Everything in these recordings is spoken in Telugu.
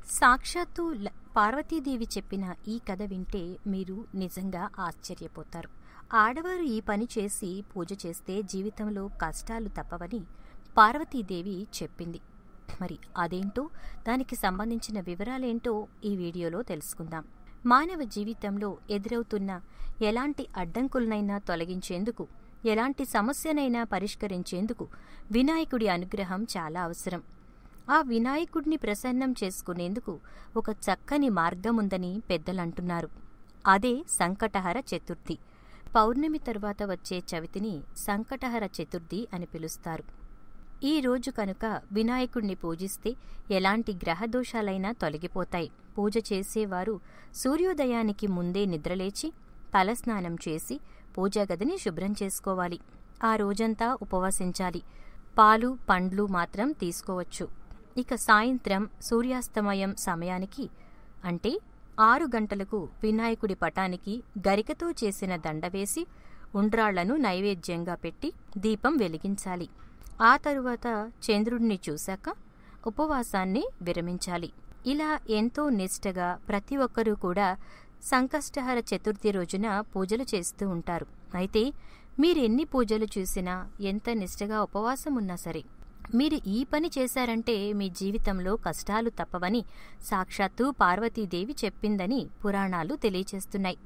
సాక్షాత్తు ల- పార్వతీదేవి చెప్పిన ఈ కథ వింటే మీరు నిజంగా ఆశ్చర్యపోతారు ఆడవారు ఈ పని చేసి పూజ చేస్తే జీవితంలో కష్టాలు తప్పవని పార్వతీదేవి చెప్పింది మరి అదేంటో దానికి సంబంధించిన వివరాలేంటో ఈ వీడియోలో తెలుసుకుందాం మానవ జీవితంలో ఎదురవుతున్న ఎలాంటి అడ్డంకులనైనా తొలగించేందుకు ఎలాంటి సమస్యనైనా పరిష్కరించేందుకు వినాయకుడి అనుగ్రహం చాలా అవసరం ఆ వినాయకుడిని ప్రసన్నం చేసుకునేందుకు ఒక చక్కని మార్గముందని పెద్దలంటున్నారు అదే సంకటహర చతుర్థి పౌర్ణమి తరువాత వచ్చే చవితిని సంకటహర చతుర్థి అని పిలుస్తారు ఈ రోజు కనుక వినాయకుడిని పూజిస్తే ఎలాంటి గ్రహదోషాలైనా తొలగిపోతాయి పూజ చేసేవారు సూర్యోదయానికి ముందే నిద్రలేచి తలస్నానం చేసి పూజా గదిని శుభ్రం చేసుకోవాలి ఆ రోజంతా ఉపవసించాలి పాలు పండ్లు మాత్రం తీసుకోవచ్చు ఇక సాయంత్రం సూర్యాస్తమయం సమయానికి అంటే ఆరు గంటలకు వినాయకుడి పటానికి గరికతో చేసిన దండ వేసి ఉండ్రాళ్లను నైవేద్యంగా పెట్టి దీపం వెలిగించాలి ఆ తరువాత చంద్రుడిని చూశాక ఉపవాసాన్ని విరమించాలి ఇలా ఎంతో నిష్టగా ప్రతి ఒక్కరూ కూడా సంకష్టహర చతుర్థి రోజున పూజలు చేస్తూ ఉంటారు అయితే మీరెన్ని పూజలు చూసినా ఎంత నిష్టగా ఉపవాసం ఉన్నా సరే మీరు ఈ పని చేశారంటే మీ జీవితంలో కష్టాలు తప్పవని సాక్షాత్తు పార్వతీదేవి చెప్పిందని పురాణాలు తెలియచేస్తున్నాయి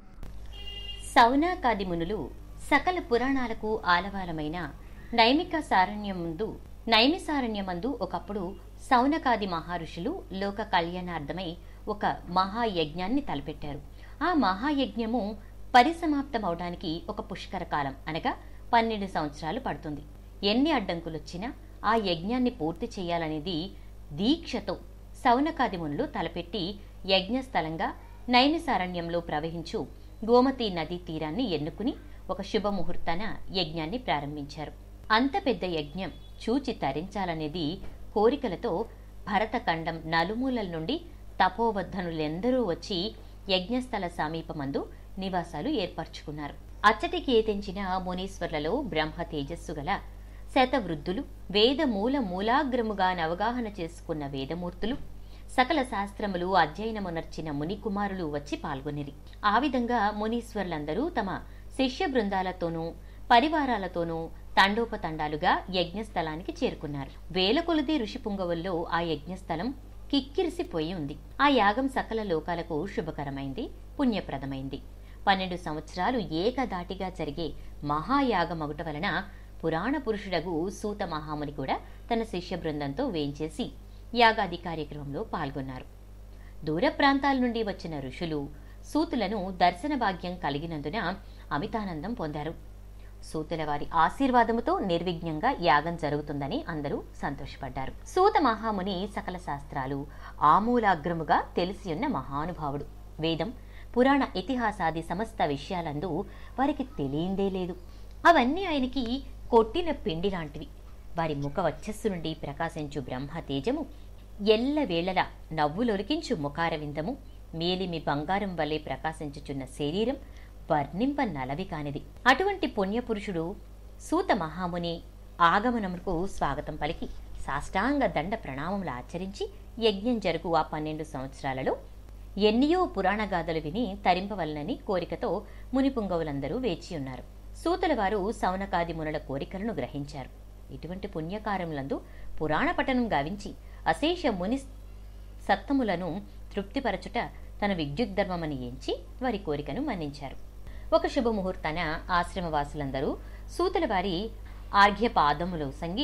సౌనాకాది మునులు సకల పురాణాలకు ఆలవాలమైన నైమిక సారణ్యం ముందు నైమిసారణ్యమందు ఒకప్పుడు సౌనకాది మహర్షులు లోక కళ్యాణార్థమై ఒక మహాయజ్ఞాన్ని తలపెట్టారు ఆ మహాయజ్ఞము పరిసమాప్తమవడానికి ఒక పుష్కర కాలం అనగా పన్నెండు సంవత్సరాలు పడుతుంది ఎన్ని అడ్డంకులొచ్చినా ఆ యజ్ఞాన్ని పూర్తి చేయాలనేది దీక్షతో సౌనకాది మునులు తలపెట్టి యజ్ఞస్థలంగా నైమిసారణ్యంలో ప్రవహించు గోమతి నదీ తీరాన్ని ఎన్నుకుని ఒక శుభముహూర్తాన యజ్ఞాన్ని ప్రారంభించారు అంత పెద్ద యజ్ఞం చూచి తరించాలనేది కోరికలతో భరతఖండం నలుమూలల నుండి తపోవద్ధనులెందరూ వచ్చి యజ్ఞస్థల సమీపమందు నివాసాలు ఏర్పరచుకున్నారు అచ్చటికి ఏతెంచిన మునీశ్వర్లలో బ్రహ్మ తేజస్సు గల శతవృద్ధులు వేద మూల మూలాగ్రముగా అవగాహన చేసుకున్న వేదమూర్తులు సకల శాస్త్రములు అధ్యయనమునర్చిన ముని కుమారులు వచ్చి పాల్గొనిరి ఆ విధంగా మునీశ్వర్లందరూ తమ శిష్య బృందాలతోనూ పరివారాలతోనూ తండోపతండాలుగా యజ్ఞస్థలానికి చేరుకున్నారు వేల కొలది ఋషి పుంగవుల్లో ఆ యజ్ఞస్థలం కిక్కిరిసిపోయి ఉంది ఆ యాగం సకల లోకాలకు శుభకరమైంది పుణ్యప్రదమైంది పన్నెండు సంవత్సరాలు ఏకదాటిగా జరిగే మహాయాగమగుట వలన పురాణ పురుషుడగు సూత మహాముని కూడా తన శిష్య బృందంతో వేంచేసి యాగాది కార్యక్రమంలో పాల్గొన్నారు దూర ప్రాంతాల నుండి వచ్చిన ఋషులు సూతులను దర్శన భాగ్యం కలిగినందున అమితానందం పొందారు సూతుల వారి ఆశీర్వాదముతో నిర్విఘ్నంగా యాగం జరుగుతుందని అందరూ సంతోషపడ్డారు సూత మహాముని సకల శాస్త్రాలు ఆమూలాగ్రముగా తెలిసి ఉన్న మహానుభావుడు వేదం పురాణ ఇతిహాసాది సమస్త విషయాలందు వారికి తెలియందే లేదు అవన్నీ ఆయనకి కొట్టిన పిండి లాంటివి వారి ముఖ వచ్చస్సు నుండి ప్రకాశించు బ్రహ్మ తేజము ఎల్ల వేళలా నవ్వులొలికించు ముఖారవిందము మేలిమి బంగారం వలె ప్రకాశించుచున్న శరీరం వర్ణింప నలవి కానిది అటువంటి పుణ్యపురుషుడు సూత మహాముని ఆగమనముకు స్వాగతం పలికి సాష్టాంగ దండ ప్రణామములు ఆచరించి యజ్ఞం జరుగు ఆ పన్నెండు సంవత్సరాలలో ఎన్నియో పురాణగాథలు విని తరింపవలనని కోరికతో మునిపుంగవులందరూ వేచి ఉన్నారు సూతుల వారు సౌనకాది మునుల కోరికలను గ్రహించారు ఇటువంటి పుణ్యకార్యములందు పురాణ పఠనం గావించి అశేష ముని సత్తములను తృప్తిపరచుట తన విద్యుద్ధర్మమని ఎంచి వారి కోరికను మన్నించారు ఒక శుభముహూర్తాన ఆశ్రమవాసులందరూ సూతుల వారి ఆర్ఘ్యపాదములు సంగి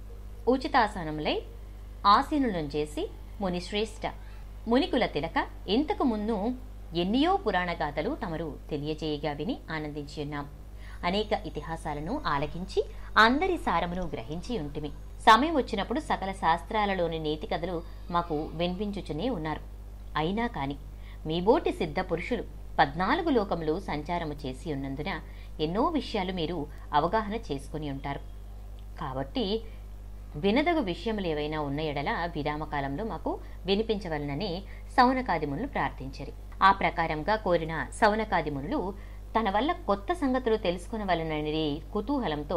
ఉచితాసనములై ఆసీనులను చేసి మునిశ్రేష్ఠ మునికుల తిలక ఇంతకు ముందు ఎన్నియో పురాణగాథలు తమరు తెలియజేయగా విని ఆనందించి ఉన్నాం అనేక ఇతిహాసాలను ఆలకించి అందరి సారమును గ్రహించి ఉంటిమి సమయం వచ్చినప్పుడు సకల శాస్త్రాలలోని నీతి కథలు మాకు వినిపించుచునే ఉన్నారు అయినా కాని మీ బోటి సిద్ధ పురుషులు పద్నాలుగు లోకములు సంచారము చేసి ఉన్నందున ఎన్నో విషయాలు మీరు అవగాహన చేసుకుని ఉంటారు కాబట్టి వినదగు విషయములు ఏవైనా ఉన్న ఎడల విరామకాలంలో మాకు వినిపించవలనని సౌనకాదిమునులు ప్రార్థించరి ఆ ప్రకారంగా కోరిన సౌనకాదిమునులు తన వల్ల కొత్త సంగతులు తెలుసుకునవలనని కుతూహలంతో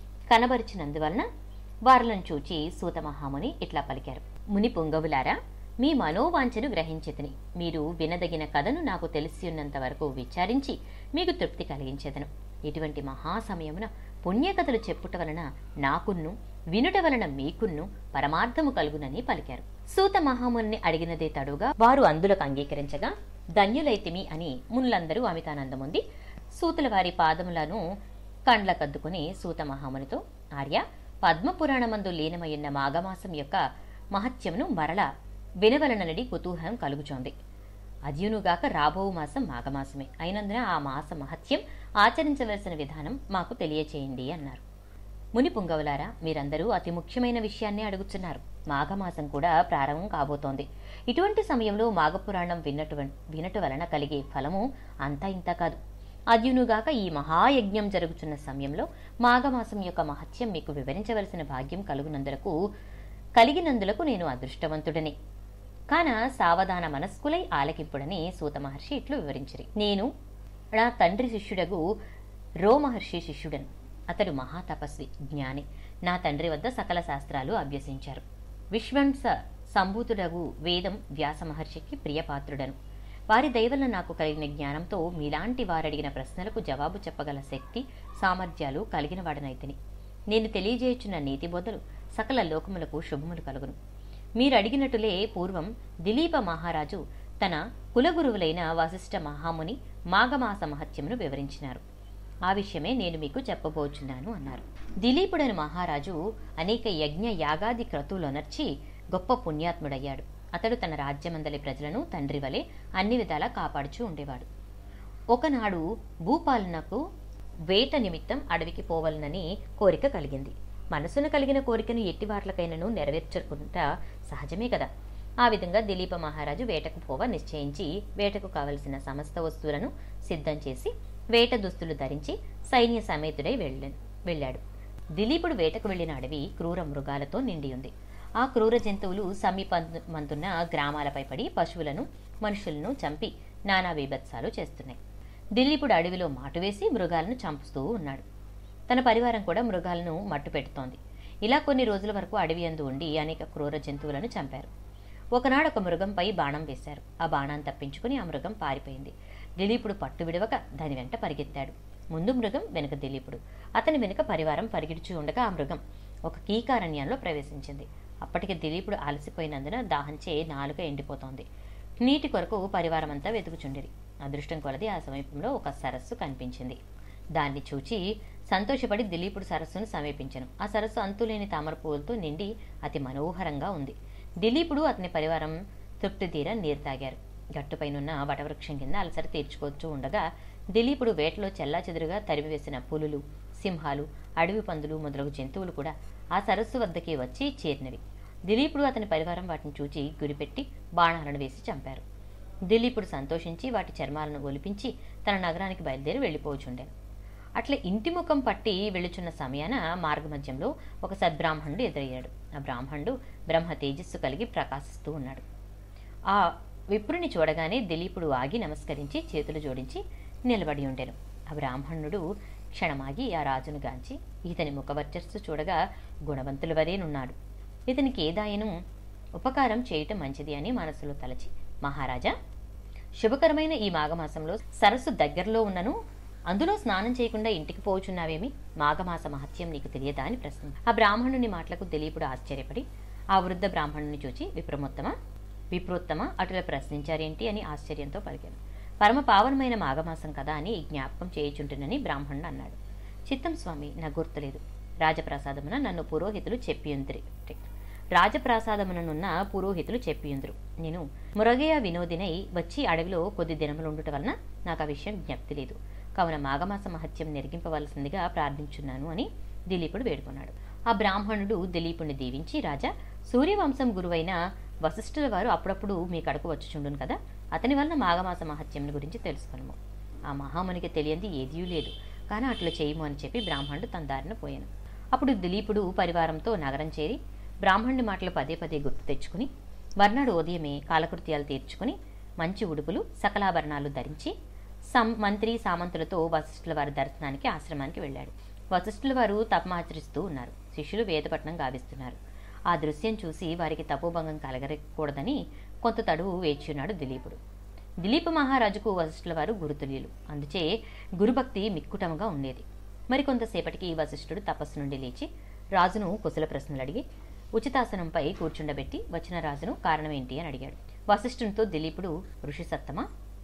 కనబరిచినందువలన వారులను చూచి సూత మహాముని ఇట్లా పలికారు ముని పుంగవులారా మీ మనోవాంఛను గ్రహించెదని మీరు వినదగిన కథను నాకు తెలిసి ఉన్నంత వరకు విచారించి మీకు తృప్తి కలిగించెదను ఇటువంటి మహా సమయమున పుణ్యకథలు చెప్పుట వలన నాకున్ను వినుట వలన మీకున్ను పరమార్థము కలుగునని పలికారు సూత మహాముని అడిగినదే తడుగా వారు అందులకు అంగీకరించగా ధన్యులైతిమి అని మునులందరూ అమితానందముంది సూతుల వారి పాదములను కండ్లకద్దుకుని సూత మహామునితో ఆర్య పద్మపురాణమందు లీనమయ్యున్న మాఘమాసం యొక్క మహత్యమును మరల వినవలననడి కుతూహలం కలుగుచోంది అదియునుగాక రాబో మాసం మాఘమాసమే అయినందున ఆ మాస మహత్యం ఆచరించవలసిన విధానం మాకు తెలియచేయండి అన్నారు ముని పుంగవులారా మీరందరూ అతి ముఖ్యమైన విషయాన్ని అడుగుతున్నారు మాఘమాసం కూడా ప్రారంభం కాబోతోంది ఇటువంటి సమయంలో మాఘపురాణం విన్నటు వినటు వలన కలిగే ఫలము అంతా ఇంత కాదు అద్యునుగాక ఈ మహాయజ్ఞం జరుగుతున్న సమయంలో మాఘమాసం యొక్క మహత్యం మీకు వివరించవలసిన భాగ్యం కలుగునందులకు కలిగినందులకు నేను అదృష్టవంతుడని కాన సావధాన మనస్కులై ఆలకింపుడని సూత మహర్షి ఇట్లు వివరించిరి నేను నా తండ్రి శిష్యుడగు రో మహర్షి శిష్యుడను అతడు మహాతపస్వి జ్ఞాని నా తండ్రి వద్ద సకల శాస్త్రాలు అభ్యసించారు విశ్వంస సంభూతుడగు వేదం వ్యాస మహర్షికి ప్రియపాత్రుడను వారి దయవల్ల నాకు కలిగిన జ్ఞానంతో మీలాంటి వారడిగిన ప్రశ్నలకు జవాబు చెప్పగల శక్తి సామర్థ్యాలు కలిగిన వాడనైతిని నేను తెలియజేయుచున్న నీతి బోధలు సకల లోకములకు శుభములు కలుగును మీరు అడిగినట్టులే పూర్వం దిలీప మహారాజు తన కులగురువులైన వశిష్ఠ మహాముని మాఘమాస మహత్యమును వివరించినారు ఆ విషయమే నేను మీకు చెప్పబోచున్నాను అన్నారు దిలీపుడని మహారాజు అనేక యజ్ఞ యాగాది క్రతువులొనర్చి గొప్ప పుణ్యాత్ముడయ్యాడు అతడు తన రాజ్యమందలి ప్రజలను తండ్రి వలె అన్ని విధాలా కాపాడుచూ ఉండేవాడు ఒకనాడు భూపాలనకు వేట నిమిత్తం అడవికి పోవాలనని కోరిక కలిగింది మనసున కలిగిన కోరికను ఎట్టివాట్లకైనను నెరవేర్చకుండా సహజమే కదా ఆ విధంగా దిలీప మహారాజు వేటకు పోవ నిశ్చయించి వేటకు కావలసిన సమస్త వస్తువులను సిద్ధం చేసి వేట దుస్తులు ధరించి సైన్య సమేతుడై వెళ్ళాను వెళ్ళాడు దిలీపుడు వేటకు వెళ్లిన అడవి క్రూర మృగాలతో నిండి ఉంది ఆ క్రూర జంతువులు సమీపమంతున్న గ్రామాలపై పడి పశువులను మనుషులను చంపి నానా బీభత్సాలు చేస్తున్నాయి దిలీపుడు అడవిలో మాటు వేసి మృగాలను చంపుతూ ఉన్నాడు తన పరివారం కూడా మృగాలను మట్టు పెడుతోంది ఇలా కొన్ని రోజుల వరకు అడవి అందు ఉండి అనేక క్రూర జంతువులను చంపారు ఒకనాడు ఒక మృగంపై బాణం వేశారు ఆ బాణాన్ని తప్పించుకుని ఆ మృగం పారిపోయింది దిలీపుడు పట్టు విడవక దాని వెంట పరిగెత్తాడు ముందు మృగం వెనుక దిలీపుడు అతని వెనుక పరివారం పరిగెడుచు ఉండగా ఆ మృగం ఒక కీకారణ్యంలో ప్రవేశించింది అప్పటికి దిలీపుడు అలసిపోయినందున దాహంచే నాలుక ఎండిపోతోంది నీటి కొరకు పరివారం అంతా వెతుకుచుండిరి అదృష్టం కొలది ఆ సమీపంలో ఒక సరస్సు కనిపించింది దాన్ని చూచి సంతోషపడి దిలీపుడు సరస్సును సమీపించను ఆ సరస్సు అంతులేని తామర పువ్వులతో నిండి అతి మనోహరంగా ఉంది దిలీపుడు అతని పరివారం తృప్తి తీర నీరు తాగారు గట్టుపైనున్న వటవృక్షం కింద అలసట తీర్చుకోవచ్చు ఉండగా దిలీపుడు వేటలో చెల్లాచెదురుగా తరిమివేసిన పులులు సింహాలు అడవి పందులు మొదలగు జంతువులు కూడా ఆ సరస్సు వద్దకి వచ్చి చేరినవి దిలీపుడు అతని పరివారం వాటిని చూచి గురిపెట్టి బాణాలను వేసి చంపారు దిలీపుడు సంతోషించి వాటి చర్మాలను ఒలిపించి తన నగరానికి బయలుదేరి వెళ్ళిపోవచ్చుండెను అట్లా ఇంటి ముఖం పట్టి వెళ్ళుచున్న సమయాన మార్గమధ్యంలో ఒక సద్బ్రాహ్మణుడు ఎదురయ్యాడు ఆ బ్రాహ్మణుడు బ్రహ్మ తేజస్సు కలిగి ప్రకాశిస్తూ ఉన్నాడు ఆ విప్రుని చూడగానే దిలీపుడు ఆగి నమస్కరించి చేతులు జోడించి నిలబడి ఉండెను ఆ బ్రాహ్మణుడు క్షణమాగి ఆ రాజును గాంచి ఇతని ముఖవర్చస్సు చూడగా గుణవంతుల వరేనున్నాడు ఇతనికి ఏదాయను ఉపకారం చేయటం మంచిది అని మనసులో తలచి మహారాజా శుభకరమైన ఈ మాఘమాసంలో సరస్సు దగ్గరలో ఉన్నను అందులో స్నానం చేయకుండా ఇంటికి పోచున్నావేమి మాఘమాస మహత్యం నీకు తెలియదా అని ప్రశ్న ఆ బ్రాహ్మణుని మాటలకు దిలీపుడు ఆశ్చర్యపడి ఆ వృద్ధ బ్రాహ్మణుని చూచి విప్రమోత్తమ విప్రోత్తమ అటులా ప్రశ్నించారేంటి అని ఆశ్చర్యంతో పలికాను పరమ పావనమైన మాఘమాసం కదా అని జ్ఞాపకం చేయుచుంటునని బ్రాహ్మణుడు అన్నాడు చిత్తం స్వామి నాకు గుర్తులేదు రాజప్రసాదమున నన్ను పురోహితులు చెప్పియుందిరి రాజప్రాసాదముననున్న పురోహితులు చెప్పియుందురు నేను మురగయ వినోదినై వచ్చి అడవిలో కొద్ది దినములుండుట వలన నాకు ఆ విషయం జ్ఞప్తి లేదు కావున మాఘమాస మహత్యం నెరిగింపవలసిందిగా ప్రార్థించున్నాను అని దిలీపుడు వేడుకున్నాడు ఆ బ్రాహ్మణుడు దిలీపుని దీవించి రాజా సూర్యవంశం గురువైన వశిష్ఠుల వారు అప్పుడప్పుడు మీ కడకు వచ్చుచుండును కదా అతని వలన మాఘమాస మహత్యం గురించి తెలుసుకున్నాము ఆ మహామునికి తెలియంది ఏదీ లేదు కానీ అట్లా చేయము అని చెప్పి బ్రాహ్మణుడు తన దారిన పోయాను అప్పుడు దిలీపుడు పరివారంతో నగరం చేరి బ్రాహ్మణుడి మాటలు పదే పదే గుర్తు తెచ్చుకుని మర్నాడు ఉదయమే కాలకృత్యాలు తీర్చుకుని మంచి ఉడుపులు సకలాభరణాలు ధరించి సం మంత్రి సామంతులతో వశిష్ఠుల వారి దర్శనానికి ఆశ్రమానికి వెళ్ళాడు వశిష్ఠుల వారు తపమాచరిస్తూ ఉన్నారు శిష్యులు వేదపట్నం గావిస్తున్నారు ఆ దృశ్యం చూసి వారికి తపోభంగం కలగకూడదని కొంత తడువు వేచున్నాడు దిలీపుడు దిలీప మహారాజుకు వశిష్ఠుల వారు గురుతుల్యులు అందుచే గురుభక్తి మిక్కుటముగా ఉండేది మరికొంతసేపటికి వశిష్ఠుడు తపస్సు నుండి లేచి రాజును కుశల ప్రశ్నలు అడిగి ఉచితాసనంపై కూర్చుండబెట్టి వచ్చిన రాజును కారణమేంటి అని అడిగాడు వశిష్ఠునితో దిలీపుడు ఋషి సత్తమా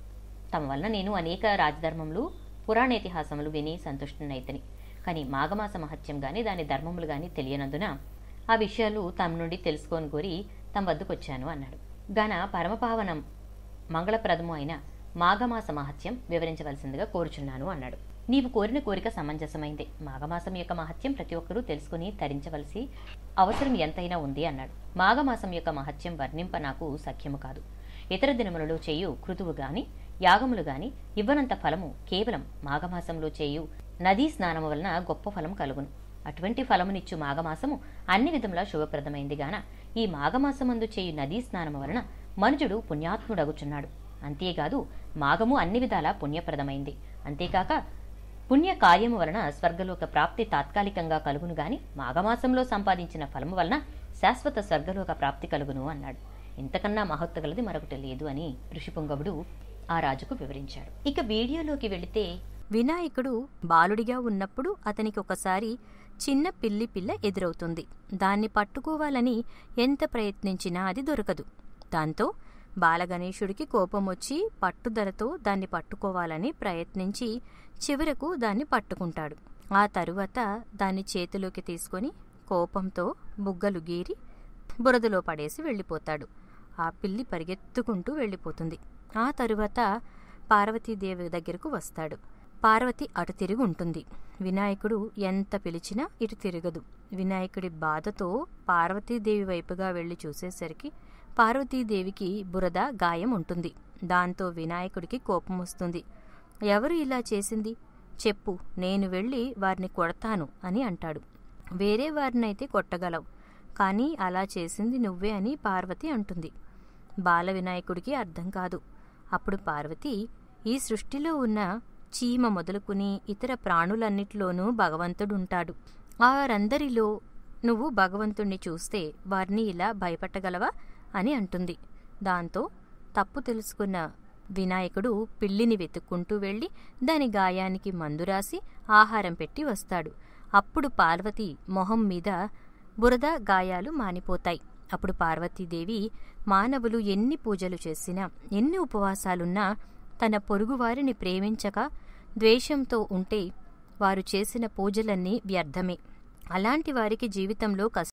తమ వలన నేను అనేక రాజధర్మములు పురాణేతిహాసములు విని సంతుష్టునైతని కానీ మాఘమాస మహత్యం గాని దాని ధర్మములు గాని తెలియనందున ఆ విషయాలు తమ నుండి తెలుసుకొని కోరి తమ వద్దకు వచ్చాను అన్నాడు గాన పరమపావనం మంగళప్రదము అయిన మాఘమాస మహత్యం వివరించవలసిందిగా కోరుచున్నాను అన్నాడు నీవు కోరిన కోరిక సమంజసమైందే మాఘమాసం యొక్క మహత్యం ప్రతి ఒక్కరూ తెలుసుకుని తరించవలసి అవసరం ఎంతైనా ఉంది అన్నాడు మాఘమాసం యొక్క మహత్యం వర్ణింప నాకు సఖ్యము కాదు ఇతర దినములలో చేయు కృతువు గాని యాగములు గాని ఇవ్వనంత ఫలము కేవలం మాఘమాసంలో చేయు నదీ స్నానము వలన గొప్ప ఫలం కలుగును అటువంటి ఫలమునిచ్చు మాఘమాసము అన్ని విధముల శుభప్రదమైంది గాన ఈ మాఘమాసమందు చేయు నదీ స్నానము వలన మనుజుడు పుణ్యాత్ముడగుచున్నాడు అంతేకాదు మాఘము అన్ని విధాల పుణ్యప్రదమైంది అంతేకాక పుణ్య కార్యము వలన స్వర్గలోక ప్రాప్తి తాత్కాలికంగా కలుగును గాని మాఘమాసంలో సంపాదించిన ఫలము వలన శాశ్వత స్వర్గలోక ప్రాప్తి కలుగును అన్నాడు ఇంతకన్నా మహత్తు గలది మరొకటి లేదు అని ఋషిపుంగవుడు ఆ రాజుకు వివరించాడు ఇక వీడియోలోకి వెళితే వినాయకుడు బాలుడిగా ఉన్నప్పుడు అతనికి ఒకసారి చిన్న పిల్లి పిల్ల ఎదురవుతుంది దాన్ని పట్టుకోవాలని ఎంత ప్రయత్నించినా అది దొరకదు దాంతో బాలగణేశుడికి కోపం వచ్చి పట్టుదలతో దాన్ని పట్టుకోవాలని ప్రయత్నించి చివరకు దాన్ని పట్టుకుంటాడు ఆ తరువాత దాన్ని చేతిలోకి తీసుకొని కోపంతో బుగ్గలు గీరి బురదలో పడేసి వెళ్ళిపోతాడు ఆ పిల్లి పరిగెత్తుకుంటూ వెళ్ళిపోతుంది ఆ తరువాత పార్వతీదేవి దగ్గరకు వస్తాడు పార్వతి అటు తిరిగి ఉంటుంది వినాయకుడు ఎంత పిలిచినా ఇటు తిరగదు వినాయకుడి బాధతో పార్వతీదేవి వైపుగా వెళ్లి చూసేసరికి పార్వతీదేవికి బురద గాయం ఉంటుంది దాంతో వినాయకుడికి కోపం వస్తుంది ఎవరు ఇలా చేసింది చెప్పు నేను వెళ్ళి వారిని కొడతాను అని అంటాడు వేరే వారినైతే కొట్టగలవు కానీ అలా చేసింది నువ్వే అని పార్వతి అంటుంది బాల వినాయకుడికి అర్థం కాదు అప్పుడు పార్వతి ఈ సృష్టిలో ఉన్న చీమ మొదలుకుని ఇతర ప్రాణులన్నిటిలోనూ భగవంతుడుంటాడు వారందరిలో నువ్వు భగవంతుణ్ణి చూస్తే వారిని ఇలా భయపట్టగలవా అని అంటుంది దాంతో తప్పు తెలుసుకున్న వినాయకుడు పిల్లిని వెతుక్కుంటూ వెళ్ళి దాని గాయానికి మందు రాసి ఆహారం పెట్టి వస్తాడు అప్పుడు పార్వతి మొహం మీద బురద గాయాలు మానిపోతాయి అప్పుడు పార్వతీదేవి మానవులు ఎన్ని పూజలు చేసినా ఎన్ని ఉపవాసాలున్నా తన పొరుగువారిని ప్రేమించక ద్వేషంతో ఉంటే వారు చేసిన పూజలన్నీ వ్యర్థమే అలాంటి వారికి జీవితంలో కష్ట